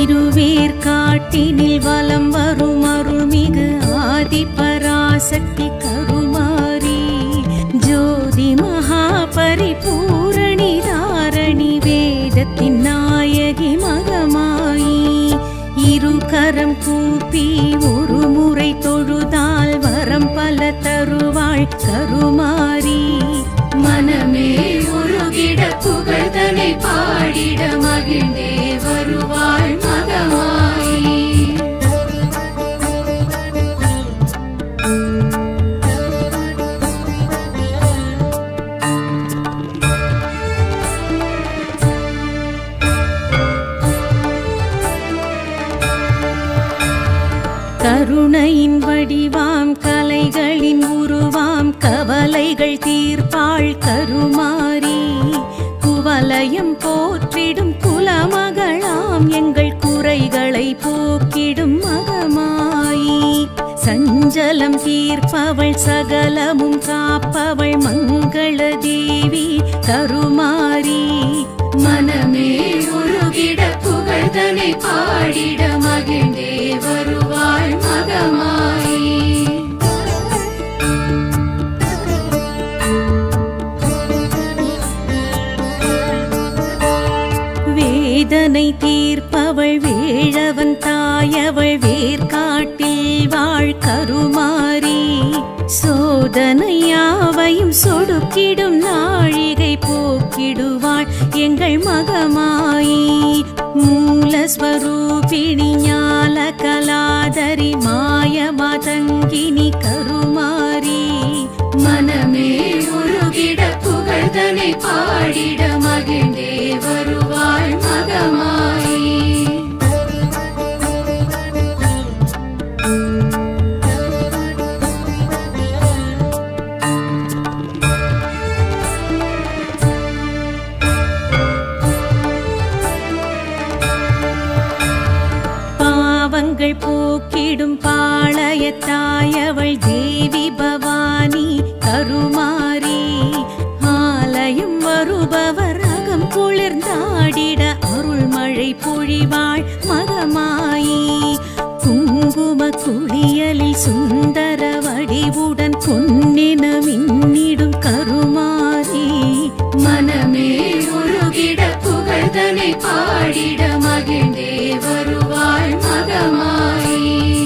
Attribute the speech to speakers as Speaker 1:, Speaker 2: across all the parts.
Speaker 1: திருவேற்காட்டினில் வலம் வரும் அருள்மிகு ஆதி பராசக்தி கருமாரி ஜோதி மகா பரிபூரணி தாரணி வேதத்தின் நாயகி மகமாயி இரு கரம் கூப்பி ஒரு முறை தொழுதால் வரம் பல தருவாள் கருமாரி
Speaker 2: மனமே உருகிட புகழ்தனை பாடிட மகிழ்ந்தே வருவாள் மகமாயி
Speaker 1: கருணையின் வடிவாம் கலைகளின் உருவாம் கவலைகள் தீர்ப்பாள் கருமாரி குவலயம் போற்றிடும் குலமகளாம் எங்கள் குறைகளை போக்கிடும் மகமாயி சஞ்சலம் தீர்ப்பவள் சகலமும் காப்பவள் மங்கள தேவி கருமாரி
Speaker 2: மனமே உருகிட புகழ்தனை பாடிட மகிழ்ந்தே வருவாள் மகமாயி
Speaker 1: வேதனை தீர்ப்பவள் வேழவன் தாயவள் வேர்காட்டில் வாழ் கருமாரி சோதனையாவையும் சொடுக்கிடும் நாழிகை போக்கிடுவாள் எங்கள் மகமாயி மூலஸ்வரூபிணி ஞால கலாதரி மாய மதங்கினி கருமாரி
Speaker 2: மனமே உருகிட புகழ்தனை பாடிட மகிழ்ந்தே வருவாள் மகமாயி
Speaker 1: பாவங்கள் போக்கிடும் பாளையத்தாயவள் தேவி பவானி கருமாரி ஆலயம் வருபவர் அகம் குளிர்ந்தாடிட அருள்மழை பொழிவாள் மகமாயி குங்கும குளியலில் சுந்தர வடிவுடன் பொன்னின மின்னிடும் கருமாரி
Speaker 2: மனமே உருகிட புகழ்தனை பாடிட மகிழ்ந்தே வருவாள் மகமாயி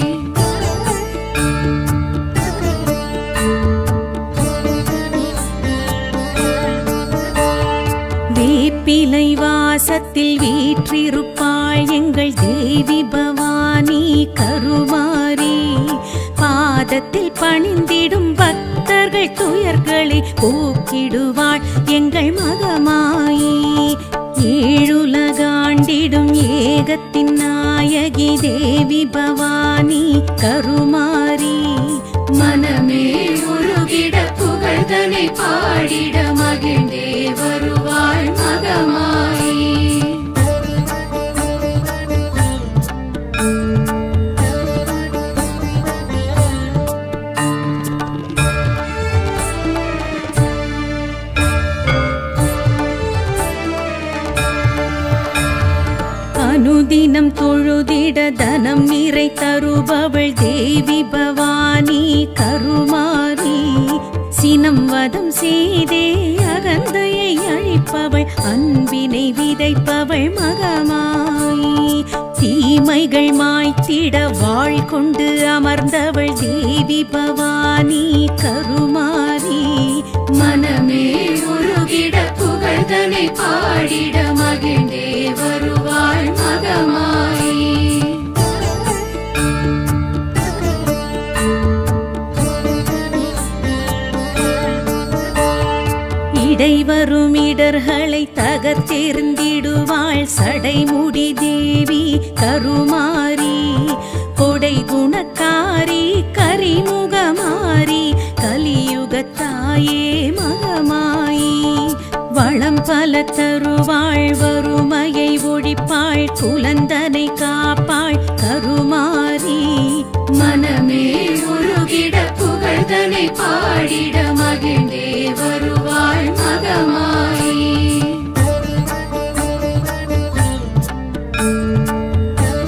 Speaker 1: வேப்பிலை வாசத்தில் வீற்றிருப்பாள் எங்கள் தேவி பவானி கருமாரி பாதத்தில் பணிந்திடும் பக்தர்கள் துயர்களை போக்கிடுவாள் எங்கள் மகமாயி ஏழுலகாண்டிடும் ஏகத்தின் நாயகி தேவி பவானி கருமாரி
Speaker 2: மனமே உருகிட புகழ்தனை பாடிட மகிழ்ந்தே வருவாள் மகமாயி
Speaker 1: அனுதினம் தொழுதிட தனம் நிறை தருபவள் தேவி பவானி கருமாரி சினம் வதம் செய்தே அகந்தையை அழிப்பவள் அன்பினை விதைப்பவள் மகமாயி தீமைகள் மாய்த்திட வாழ் கொண்டு அமர்ந்தவள் தேவி பவானி கருமாரி
Speaker 2: மனமே உருகிட புகழ்தனை பாடிட மகிழ்ந்தே வருவாள் மகமாயி
Speaker 1: இடைவரும் இடர்களை தகர்த்தெறிந்திடுவாள் சடைமுடி தேவி கருமாரி கொடை குணக்காரி கரிமுகமாரி கலியுகத்தாயே மகமாயி வளம் பல தருவாள் வறுமையை ஒழிப்பாள் குலந்தனை காப்பாள் கருமாரி
Speaker 2: மனமே உருகிட புகழ்தனை பாடிட மகிழ்ந்தே வருவாள் மகமாயி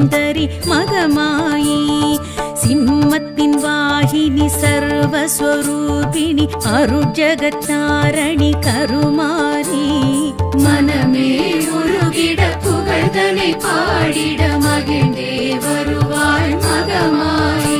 Speaker 1: சுந்தரி மகமாயி சிம்மத்தின் வாகினி சர்வஸ்வரூபிணி அருஜகத்தாரணி கருமாரி
Speaker 2: மனமே உருகிட புகழ்தனை பாடிட மகிழ்ந்தே வருவாள் மகமாயி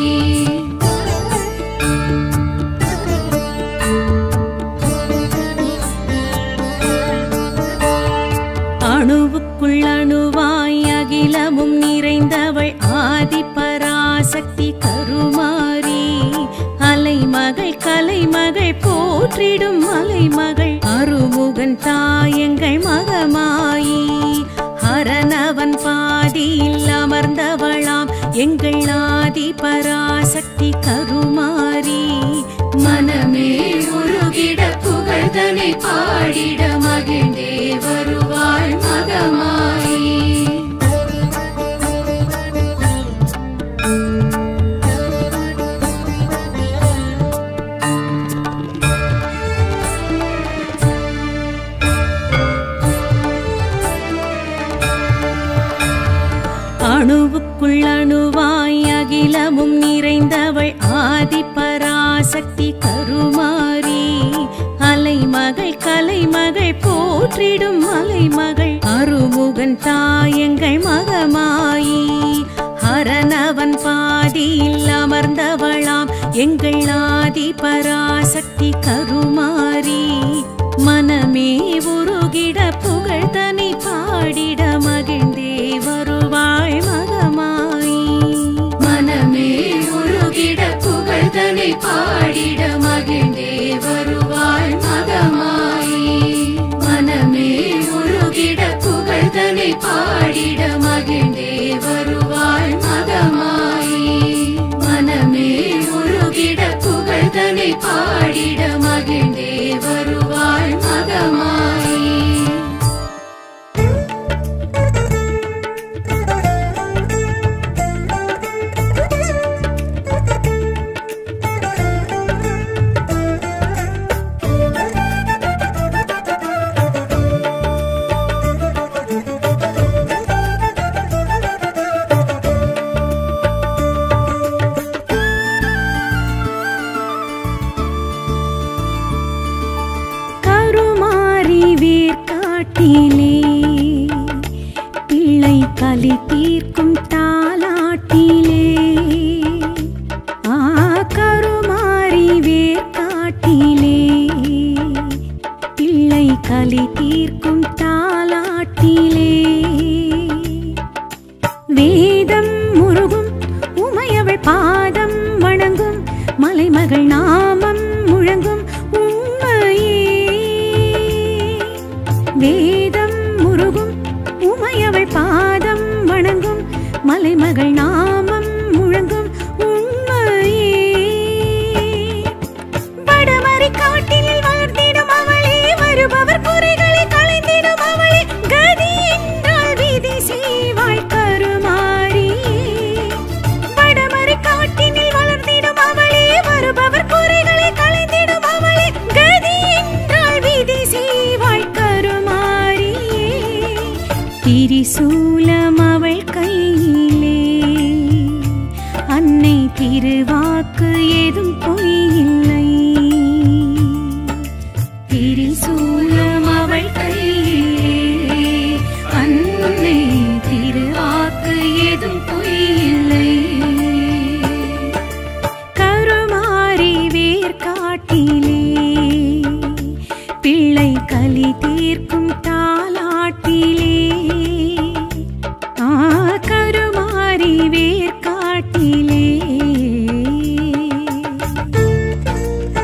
Speaker 1: அணுவுக்குள் அணுவாய் அகிலமும் நிறைந்தவள் ஆதி பராசக்தி கருமாரி அலைமகள் கலைமகள் போற்றிடும் மலைமகள் அருமுகன் தாயங்கள் மகமாயி ஹரனவன் பாதியில் அமர்ந்தவளாம் எங்கள் ஆதி பராசக்தி கருமாரி
Speaker 2: மனமே உருகிட புகழ்தனை பாடிட மகிழ்ந்தே வருவாள் மகமாயி
Speaker 1: அணுவுக்குள் அணுவாய் அகிலமும் நிறைந்தவள் ஆதி பராசக்தி கருமாரி அலைமகள் கலைமகள் போற்றிடும் மலைமகள் அருமுகன் தாயங்கள் மகமாயி ஹரனவன் பாதியில் அமர்ந்தவளாம் எங்கள் ஆதி பராசக்தி கருமாரி மனமே உருகிட புகழ்தனை பாடிட மகிழ்ந்தே வருவாள் மகமாயி
Speaker 2: மனமே உருகிட புகழ்தனை பாடிட மகிழ்ந்தே வருவாள் மகமாயி மனமே உருகிட புகழ்தனை பாடிட மகிழ்ந்தே வருவாள் மகமாயி மனமே உருகிட புகழ்தனை பாடிட மகிழ்ந்தே வருவாள் மகமாயி
Speaker 1: கருமாரி வேர்க்காட்டிலே பிள்ளை கலி தீர்க்கும் தாலாட்டிலே ஆ கருமாரி வேர்க்காட்டிலே பிள்ளை கலி தீர்க்கும் தாலாட்டிலே வேதம் முருகும் உமையவள் பாதம் வணங்கும் மலைமகள் நாமம் முழங்கும் உண்மையே வேதம் முருகும் உமையவள் பாதம் வணங்கும் மலைமகள் நாமம் முழங்கும் உண்மையே வடமறை காட்டில் வளர்ந்திடும் அவளே வருபவர் குறைகளை களைந்திடும் அவளே கதி என்றால் விதி செய்வாள் கருமாரி வடமறை காட்டினில் வளர்ந்திடும் அவளே வருபவர் குறைகளை களைந்திடும் அவளே கதி என்றால் விதி செய்வாள் கருமாரி திரிசூலம் அவள் கையிலே அன்னை திருவாக்கு ஏதும் பொய்யில்லை திரிசூலம் அவள் கையிலே அன்னை திருவாக்கு ஏதும் பொய்யில்லை கருமாரி வேர்க்காட்டிலே பிள்ளை கலி தீர்க்கும் தாலாட்டிலே ஆ கருமாரி வேர்க்காட்டிலே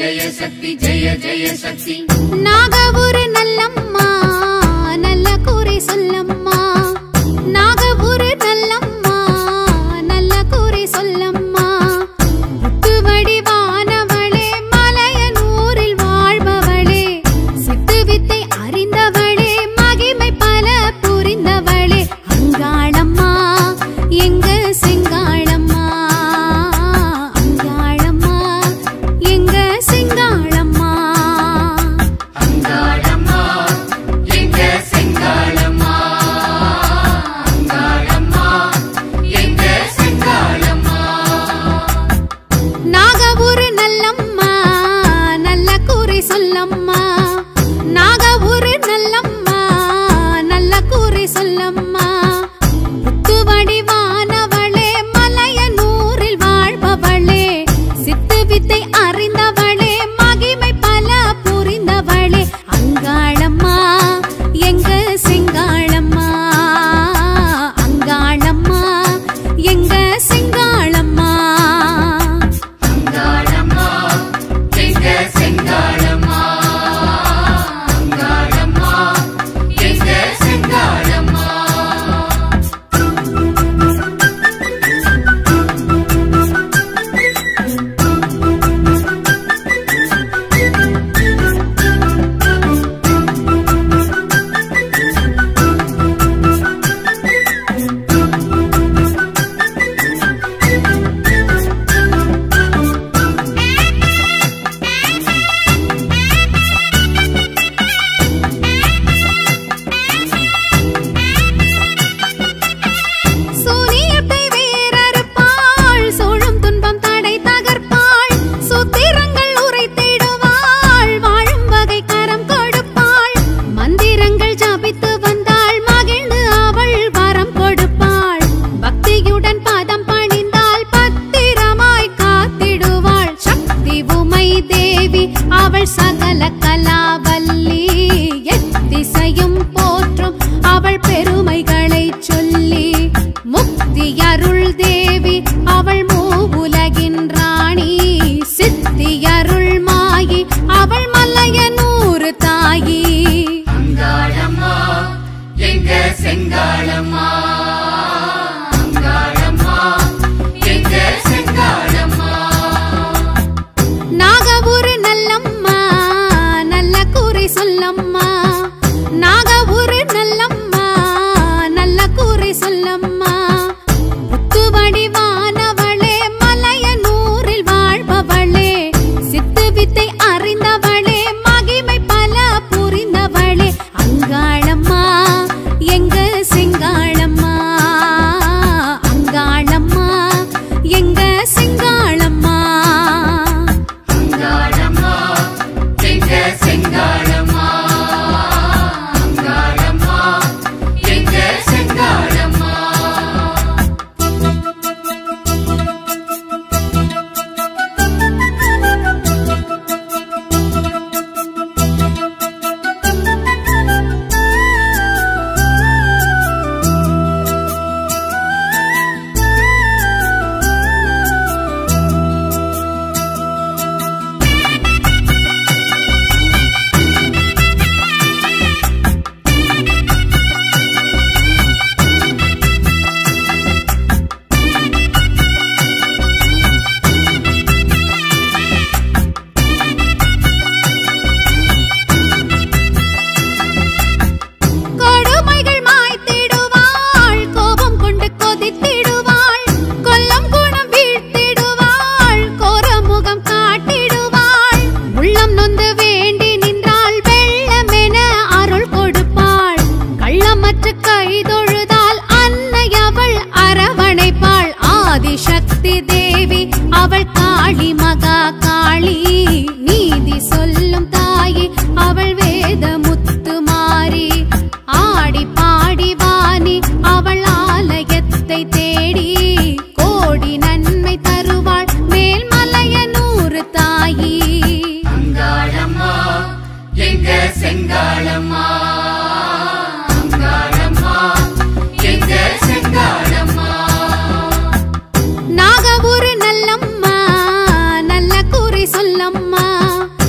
Speaker 2: ஜெய சக்தி ஜெய ஜெய சக்தி
Speaker 1: நாகபுர நல்லம்மா நல்ல கூரை சொல்லம்மா நாகபுர நல்லம்மா நல்ல கூரை சொல்லம்மா முத்து வடிவானவளே மலையனூரில் வாழ்பவளே சித்து வித்தை அறிந்தவளே மகிமை பல புரிந்தவளே அங்காளம்மா எங்க செங்காளம்மா அங்காளம்மா எங்க செங்காளம்மா
Speaker 2: அங்காளம்மா எங்க செங்காளம்மா அங்காளம்மா எங்க செங்காளம்மா
Speaker 1: நாகபுர நல்லம்மா நல்ல கூரை சொல்லம்மா நாகபுர நல்லம்மா நல்ல கூரை சொல்லம்மா முத்து வடிவானவளே மலையனூரில் வாழ்பவளே சித்து வித்தை அறிந்தவளே மகிமை பல புரிந்தவளே அங்காளம்மா எங்க செங்காளம்மா அங்காளம்மா எங்க செங்காளம்மா
Speaker 2: அங்காளம்மா எங்க செங்காளம்மா அங்காளம்மா எங்க செங்காளம்மா
Speaker 1: சூனியத்தை வேறறுப்பாள் சூழும் துன்பம் தடை தகர்ப்பாள் சூத்திரங்கள் உரைத்திடுவாள் வாழும் வகை கரம் கொடுப்பாள் மந்திரங்கள் ஜபித்து வந்தாள் மகிழ்ந்து அவள் வரம் கொடுப்பாள் பக்தியுடன் பதம் பணிந்தாள் பத்திரமாய் காத்திடுவாள் சக்தி உமை தேவி அவள் சகல கலாவல்லி எத்திசையும் போற்றும் அவள் பெருமைகளை சொல்லி முக்தி அருள் தேவி அவள் மூவுலகின் ராணி சித்தி அருள் மாயி அவள் மலையனூறு தாயி
Speaker 2: அங்காளம்மா எங்க செங்காளம்மா அங்காளம்மா எங்க செங்காளம்மா
Speaker 1: நாகபுர நல்லம்மா நல்ல கூரை சொல்லம்மா நாகபுர நல்லம்மா நல்ல கூரை சொல்லம்மா முத்து வடிவானவளே மலையனூரில் வாழ்பவளே சித்து வித்தை அறிந்தவளே மகிமை பல புரிந்தவளே அங்காளம்மா எங்க செங்காளம்மா அங்காளம்மா எங்க செங்காளம்மா
Speaker 2: அங்காளம்மா எங்க செங்காளம்மா அங்காளம்மா எங்க செங்காளம்மா
Speaker 1: கொடுமைகள் மாய்த்திடுவாள் கோபம் கொண்டு கொதித்திடுவாள் கொல்லம் குணம் வீழ்த்திடுவாள் கோரமுகம் காட்டிடுவாள் உள்ளம் நொந்து வேண்டி நின்றாள் வெள்ளமென அருள் கொடுப்பாள் கள்ளமற்ற கைதொழுதால் அன்னை அவள் அரவணைப்பாள் ஆதிசக்தி தேவி அவள் காளி மகா காளி நீதி சொல்லும் தாயி அவள் வேத முத்து மாறி ஆடி பாடி வாணி அவள் ஆலயத்தை தேடி கோடி நன்மை தருவாள் மேல்மலையனூறு தாயி
Speaker 2: அங்காளம்மா எங்க செங்காளம்மா அங்காளம்மா எங்க செங்காளம்மா
Speaker 1: நாகபுர நல்லம்மா நல்ல கூரை சொல்லம்மா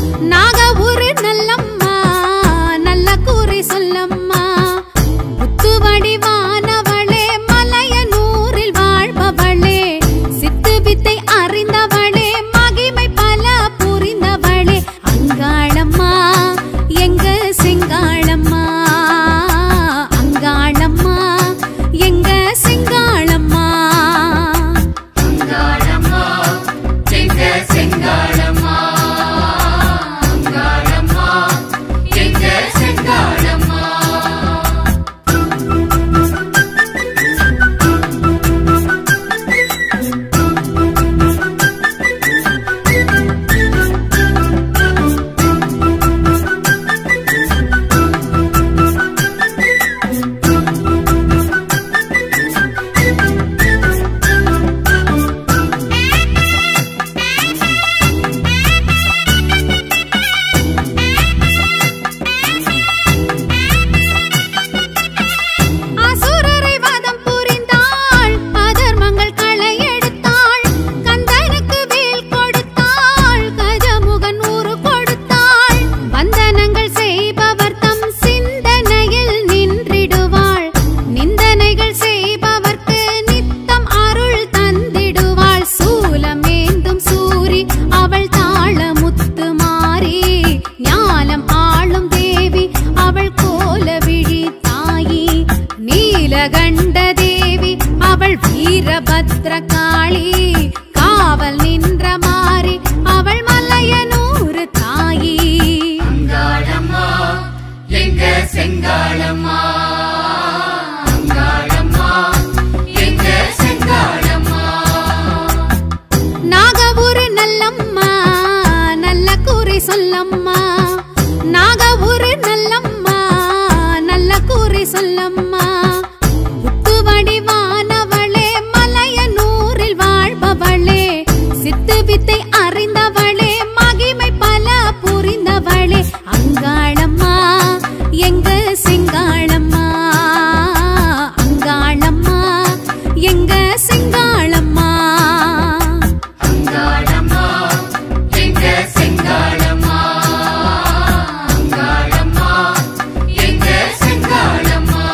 Speaker 2: எங்க செங்காளம்மா அங்காளம்மா எங்க செங்காளம்மா
Speaker 1: நாகபுர நல்லம்மா நல்ல கூரை சொல்லம்மா நாகபுர நல்லம்மா நல்ல கூரை சொல்லம்மா முத்து வடிவானவளே மலையனூரில் வாழ்பவளே சித்து வித்தை அறிந்தவளே மகிமை பல புரிந்தவளே அங்காளம்மா எங்க செங்காளம்மா அங்காளம்மா எங்க செங்காளம்மா
Speaker 2: அங்காளம்மா எங்க செங்காளம்மா அங்காளம்மா எங்க செங்காளம்மா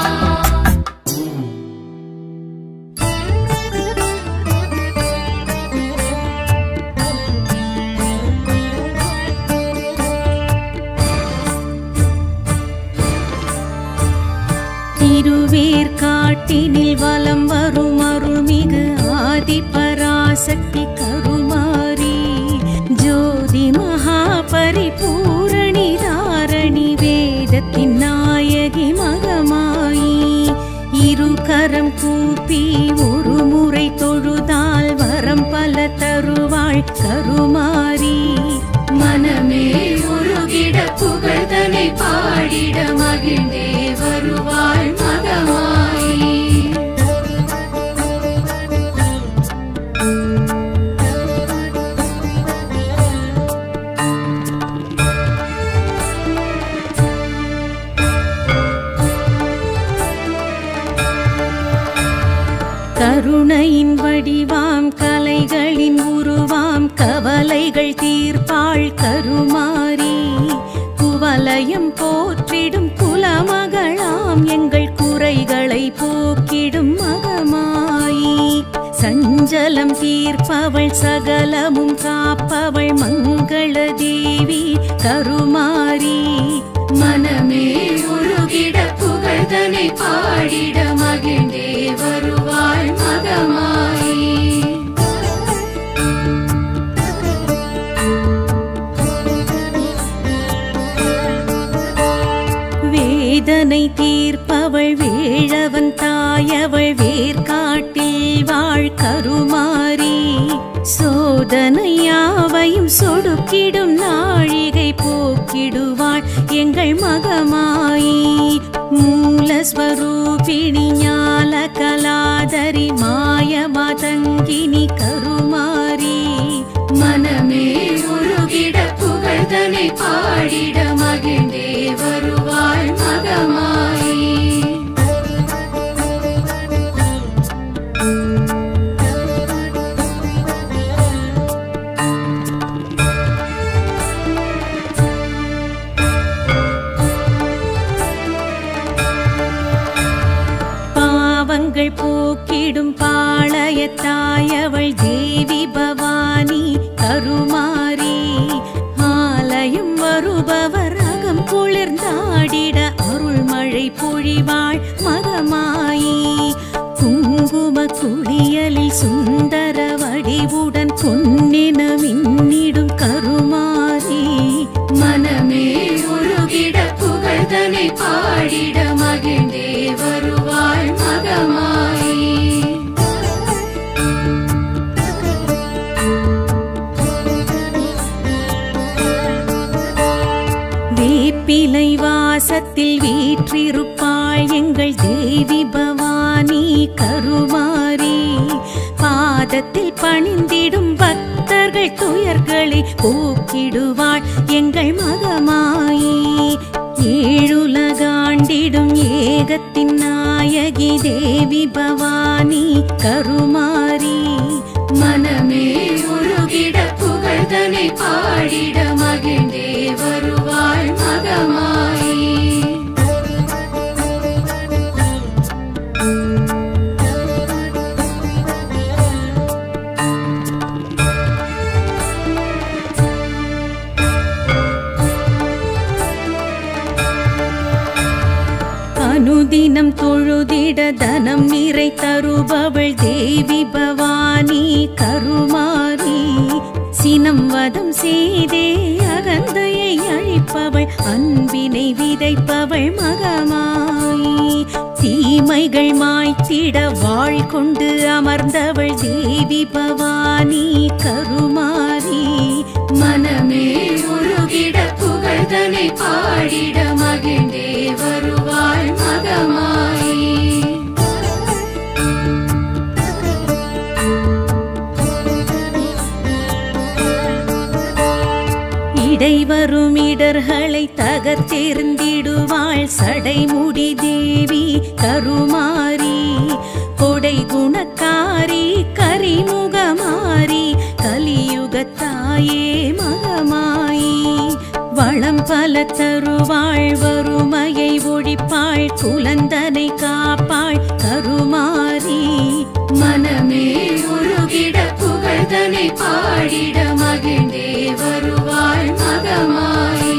Speaker 3: திருவேற்காட்டினில் வலம் வரும் அருள்மிகு ஆதி பராசக்தி கருமாரி ஜோதி மகா பரிபூரணி தாரணி வேதத்தின் நாயகி மகமாயி இரு கரம் கூப்பி ஒரு முறை தொழுதால் வரம் பல தருவாள் கருமாரி
Speaker 2: மனமே உருகிட புகழ்தனை பாடிட மகிழ்ந்தே வருவாள் மகமாயி
Speaker 3: கருணையின் வடிவாம் கலைகளின் உருவாம் கவலைகள் தீர்ப்பாள் கருமாரி குவலயம் போற்றிடும் குலமகளாம் எங்கள் குறைகளை போக்கிடும் மகமாயி சஞ்சலம் தீர்ப்பவள் சகலமும் காப்பவள் மங்கள தேவி கருமாரி
Speaker 2: மனமே உருகிட புகழ்தனை பாடிட மகிழ்ந்தே வருவாள் மகமாயி
Speaker 3: வேதனை தீர்ப்பவள் வேழவன் தாயவள் வேர்காட்டில் வாழ் கருமாரி சோதனையாவையும் சொடுக்கிடும் நாழிகை போக்கிடுவாள் எங்கள் மகமாயி மூலஸ்வரூபிணி ஞால கலாதரி மாய மதங்கினி கருமாரி
Speaker 2: மனமே உருகிட புகழ்தனை பாடிட மகிழ்ந்தே வருவாள் மகமாயி
Speaker 3: பாவங்கள் போக்கிடும் பாளையத்தாயவள் தேவி பவானி கருமாரி ஆலயம் வருபவர் அகம் குளிர்ந்தாடிட அருள்மழை பொழிவாள் மகமாயி குங்கும குளியலில் சுந்தர வடிவுடன் பொன்னின மின்னிடும் கருமாரி
Speaker 2: மனமே உருகிட புகழ்தனை பாடிட மகிழ்ந்தே வருவாள் மகமாயி
Speaker 3: வேப்பிலை வாசத்தில் வீற்றிருப்பாள் எங்கள் தேவி பவானி கருமாரி பாதத்தில் பணிந்திடும் பக்தர்கள் துயர்களை போக்கிடுவாள் எங்கள் மகமாயி ஏழுலகாண்டிடும் ஏகத்தின் நாயகி தேவி பவானி கருமாரி
Speaker 2: மனமே உருகிட புகழ்தனை பாடிட மகிழ்ந்தே வருவாள் மகமாயி
Speaker 3: அனுதினம் தொழுதிட தனம் நிறை தருபவள் தேவி பவானி கருமாரி சினம் வதம் செய்தே அகந்தையை அழிப்பவள் அன்பினை விதைப்பவள் மகமாயி தீமைகள் மாய்த்திட வாழ் கொண்டு அமர்ந்தவள் தேவி பவானி கருமாரி
Speaker 2: மனமே உருகிட புகழ்தனை பாடிட மகிழ்ந்தே வருவாள் மகமாயி
Speaker 3: இடைவரும் இடர்களை தகர்த்தெறிந்திடுவாள் சடைமுடி தேவி கருமாரி கொடை குணக்காரி கரிமுகமாரி கலியுகத்தாயே மகமாயி வளம் பல தருவாள் வறுமையை ஒழிப்பாள் குலந்தனை காப்பாள் கருமாரி
Speaker 2: மனமே உருகிட புகழ்தனை பாடிட மகிழ்ந்தே வருவாள் மகமாயி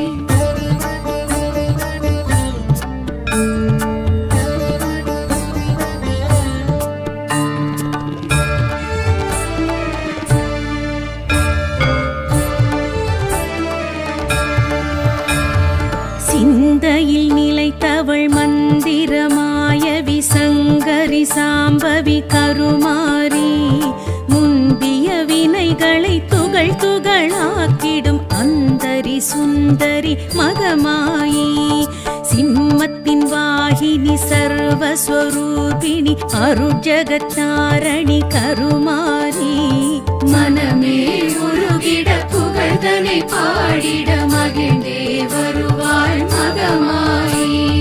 Speaker 3: சிந்தையில் நிலைத்தவள் மந்திரமாய விசங்கரி சாம்பவி கருமாரி முன்பிய வினைகளை துகள் துகளாக்கிடும் அந்தரி சுந்தரி மகமாயி சிம்மத்தின் வாகினி சர்வஸ்வரூபிணி அருஜகத்தாரணி கருமாரி
Speaker 2: மனமே உருகிட புகழ்தனை பாடிட மகிழ்ந்தே வருவாள் மகமாயி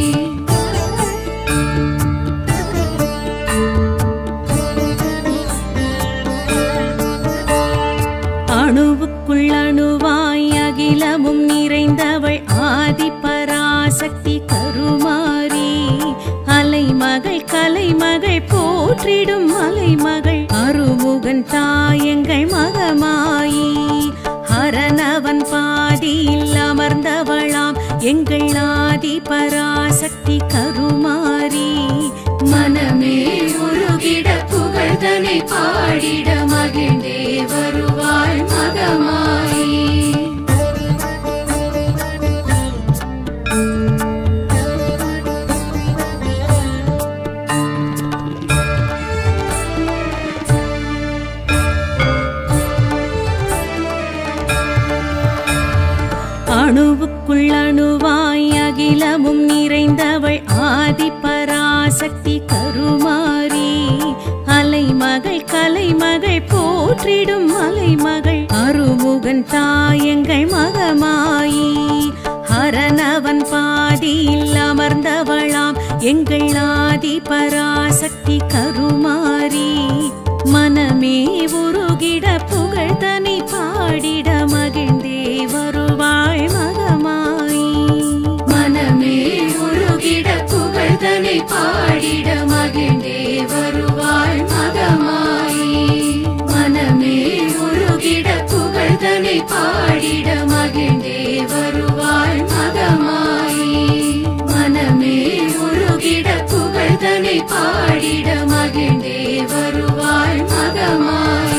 Speaker 3: அணுவுக்குள் அணுவாய் அகிலமும் நிறைந்தவள் ஆதி பராசக்தி கருமாரி அலைமகள் கலைமகள் போற்றிடும் மலைமகள் அருமுகன் தாயங்கள் மகமாயி ஹரனவன் பாதியில் அமர்ந்தவளாம் எங்கள் ஆதி பராசக்தி கருமாரி
Speaker 2: மனமே உருகிட புகழ்தனை பாடிட மகிழ்ந்தே வருவாள் மகமாயி
Speaker 3: அணுவுக்குள் அணுவாய் அகிலமும் நிறைந்தவள் ஆதி பராசக்தி கருமாரி அலைமகள் கலைமகள் போற்றிடும் மலைமகள் அருமுகன் தாயங்கள் மகமாயி ஹரனவன் பாதியில் அமர்ந்தவளாம் எங்கள் ஆதி பராசக்தி கருமாரி மனமே உருகிட புகழ்தனை பாடிட மகிழ்ந்தே வருவாள் மகமாயி
Speaker 2: மனமே உருகிட புகழ்தனை பாடிட மகிழ்ந்தே வருவாள் மகமாயி மனமே உருகிட புகழ்தனை பாடிட மகிழ்ந்தே வருவாள் மகமாயி மனமே உருகிட புகழ்தனை பாடிட மகிழ்ந்தே வருவாள் மகமாயி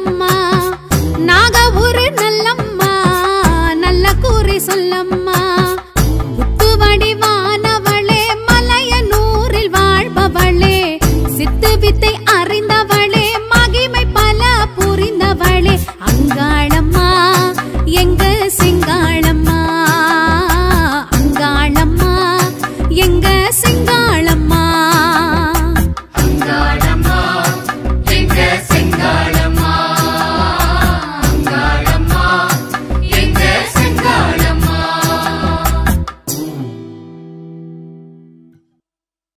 Speaker 4: சொல்லம்மா நாக ஒரு நல்லம்மா நல்ல கூறி சொல்லம்மா